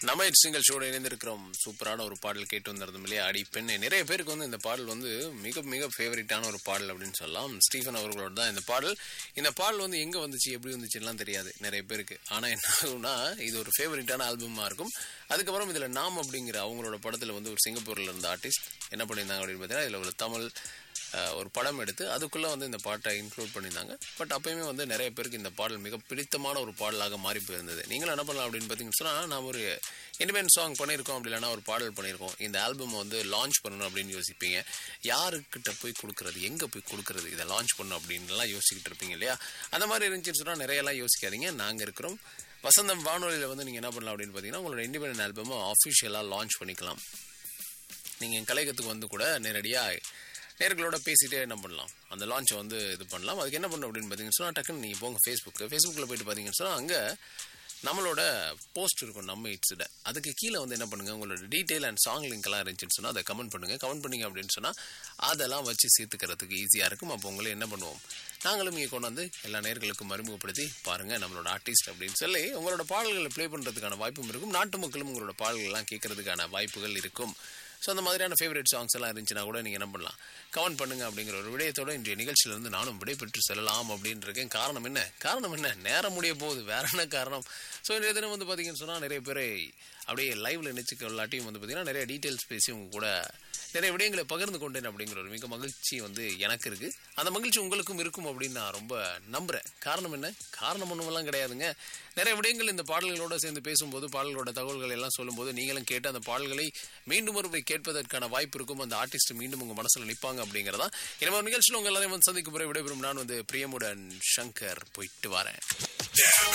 நம்ம சிங்கிள் ஷோட இணைந்திருக்கிறோம் சூப்பரான ஒரு பாடல் கேட்டு வந்திருந்தோம் இல்லையா அடி பெண்ணை நிறைய பேருக்கு வந்து இந்த பாடல் வந்து மிக மிக ஃபேவரட்டான ஒரு பாடல் அப்படின்னு சொல்லலாம் ஸ்டீஃபன் அவர்களோட தான் இந்த பாடல் இந்த பாடல் வந்து எங்க வந்துச்சு எப்படி வந்துச்சுலாம் தெரியாது நிறைய பேருக்கு ஆனா என்ன ஆகும்னா இது ஒரு ஃபேவரட்டான ஆல்பமா இருக்கும் அதுக்கப்புறம் இதுல நாம் அப்படிங்கிற அவங்களோட படத்துல வந்து ஒரு சிங்கப்பூர்ல இருந்த ஆர்டிஸ்ட் என்ன பண்ணியிருந்தாங்க அப்படின்னு பார்த்தீங்கன்னா இதுல ஒரு தமிழ் அஹ், ஒரு படம் எடுத்து அதுக்குள்ளே வந்து இந்த பாட்டை இன்க்ளூட் பண்ணியிருந்தாங்க பட் அப்பயுமே வந்து நிறைய பேருக்கு இந்த பாடல் மிக பிடித்தமான ஒரு பாடலாக மாறி போயிருந்தது நீங்களும் என்ன பண்ணலாம் அப்படின்னு பார்த்தீங்கன்னு சொன்னால் நான் ஒரு இண்டிபெண்ட் சாங் பண்ணியிருக்கோம் அப்படி இல்லைன்னா ஒரு பாடல் பண்ணியிருக்கோம் இந்த ஆல்பம் வந்து லான்ச் பண்ணணும் அப்படின்னு யோசிப்பீங்க யாருக்கிட்ட போய் கொடுக்குறது எங்கே போய் கொடுக்குறது இதை லான்ச் பண்ணணும் அப்படின்லாம் யோசிச்சுக்கிட்டு இருப்பீங்க இல்லையா அந்த மாதிரி இருந்துச்சுன்னு சொன்னால் நிறையெல்லாம் யோசிக்காதீங்க நாங்கள் இருக்கிறோம் வசந்தம் வானொலியில் வந்து நீங்கள் என்ன பண்ணலாம் அப்படின்னு பார்த்தீங்கன்னா உங்களோட இண்டிபெண்ட் ஆல்பமை அஃபிஷியலாக லான்ச் பண்ணிக்கலாம் நீங்கள் என் கலையகத்துக்கு வந்து கூட நேரடியாக நேர்களோட பேசிட்டே என்ன பண்ணலாம் அந்த லான்ச்சை வந்து இது பண்ணலாம் அதுக்கு என்ன பண்ணணும் அப்படின்னு பார்த்தீங்கன்னு சொன்னால் டக்குன்னு நீங்கள் போங்க ஃபேஸ்புக்கு ஃபேஸ்புக்கில் போயிட்டு பார்த்தீங்கன்னு சொன்னால் அங்கே நம்மளோட போஸ்ட் இருக்கும் நம்ம இட்ஸில் அதுக்கு கீழே வந்து என்ன பண்ணுங்கள் உங்களோட டீட்டெயில் அண்ட் சாங் லிங்க் எல்லாம் இருந்துச்சுன்னு சொன்னால் அதை கமெண்ட் பண்ணுங்கள் கமெண்ட் பண்ணீங்க அப்படின்னு சொன்னால் அதெல்லாம் வச்சு சேர்த்துக்கிறதுக்கு ஈஸியாக இருக்கும் அப்போ உங்களை என்ன பண்ணுவோம் நாங்களும் இங்கே கொண்டு வந்து எல்லா நேர்களுக்கும் அறிமுகப்படுத்தி பாருங்கள் நம்மளோட ஆர்டிஸ்ட் அப்படின்னு சொல்லி உங்களோட பாடல்களை ப்ளே பண்ணுறதுக்கான வாய்ப்பும் இருக்கும் நாட்டு மக்களும் உங்களோட பாடல்கள்லாம் கேட்கறதுக்கான வாய்ப்புகள் இருக்கும் ஸோ அந்த மாதிரியான ஃபேவரட் சாங்ஸ் எல்லாம் இருந்துச்சுன்னா கூட நீங்கள் என்ன பண்ணலாம் கமெண்ட் பண்ணுங்க அப்படிங்கிற ஒரு விடயத்தோட இன்றைய நிகழ்ச்சியிலிருந்து நானும் விடைபெற்று செல்லலாம் அப்படின்னு இருக்கேன் காரணம் என்ன காரணம் என்ன நேரம் முடிய போகுது வேற என்ன காரணம் ஸோ இன்றைய தினம் வந்து பார்த்தீங்கன்னு சொன்னால் நிறைய பேரை அப்படியே லைவ்ல நினைச்சுக்க எல்லாட்டையும் வந்து பார்த்தீங்கன்னா நிறைய டீட்டெயில்ஸ் பேசி உங்க கூட நிறைய விடயங்களை பகிர்ந்து கொண்டேன் அப்படிங்கிற ஒரு மிக மகிழ்ச்சி வந்து எனக்கு இருக்கு அந்த மகிழ்ச்சி உங்களுக்கும் இருக்கும் அப்படின்னு நான் ரொம்ப நம்புறேன் காரணம் என்ன காரணம் ஒன்றுமெல்லாம் கிடையாதுங்க நிறைய விடயங்கள் இந்த பாடல்களோட சேர்ந்து பேசும்போது பாடல்களோட தகவல்கள் எல்லாம் சொல்லும்போது நீங்களும் கேட்டு அந்த பாடல்களை மீண்டும் ஒரு முறை கேட்பதற்கான வாய்ப்பு இருக்கும் அந்த ஆர்டிஸ்ட் மீண்டும் உங்க மனசுல நிற்பாங்க அப்படிங்கிறதா இனிமே ஒரு நிகழ்ச்சியில் உங்க எல்லாரையும் வந்து சந்திக்கும் முறை விடைபெறும் நான் வந்து பிரியமுடன் சங்கர் போயிட்டு வரேன்